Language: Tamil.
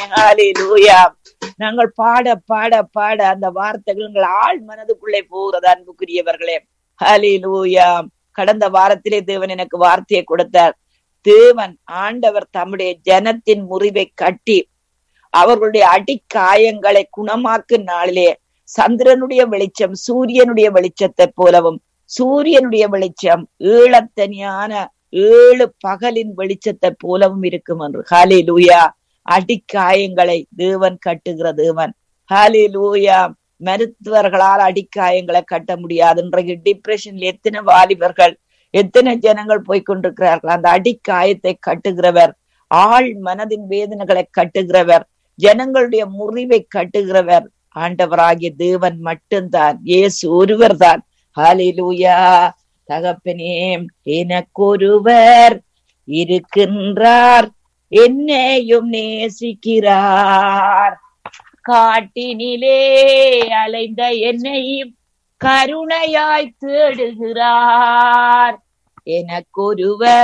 ஹalleluya நாங்கள் பாட பாட பாட அந்த வார்த்தைகள் எங்கள் ஆள் மனதுக்குள்ளே போகிறது அன்புக்குரியவர்களே ஹalleluya கடந்த வாரத்திலே தேவன் எனக்கு வார்த்தையை கொடுத்தார் தேவன் ஆண்டவர் தம்முடைய ஜனத்தின் முறிவை கட்டி அவர்களுடைய அடிக்காயங்களை குணமாக்கும் நாளிலே சந்திரனுடைய வெளிச்சம் சூரியனுடைய வெளிச்சத்தை போலவும் சூரியனுடைய வெளிச்சம் ஈழத்தனியான ஏழு பகலின் வெளிச்சத்தை போலவும் இருக்கும் என்று ஹாலே லூயா அடிக்காயங்களை தேவன் கட்டுகிற தேவன் ஹாலே லூயா மருத்துவர்களால் அடிக்காயங்களை கட்ட முடியாது இன்றைக்கு டிப்ரெஷன்ல எத்தனை வாலிபர்கள் எத்தனை ஜனங்கள் போய்கொண்டிருக்கிறார்கள் அந்த அடிக்காயத்தை கட்டுகிறவர் ஆள் மனதின் வேதனைகளை கட்டுகிறவர் ஜனங்களுடைய முறிவை கட்டுகிறவர் ஆண்டவராகிய தேவன் மட்டும்தான் இயேசு ஒருவர் தான் ஹாலிலூயா தகப்பனே எனக்கொருவர் இருக்கின்றார் என்னையும் நேசிக்கிறார் காட்டினிலே அலைந்த என்னையும் கருணையாய் தேடுகிறார் எனக்கொருவர்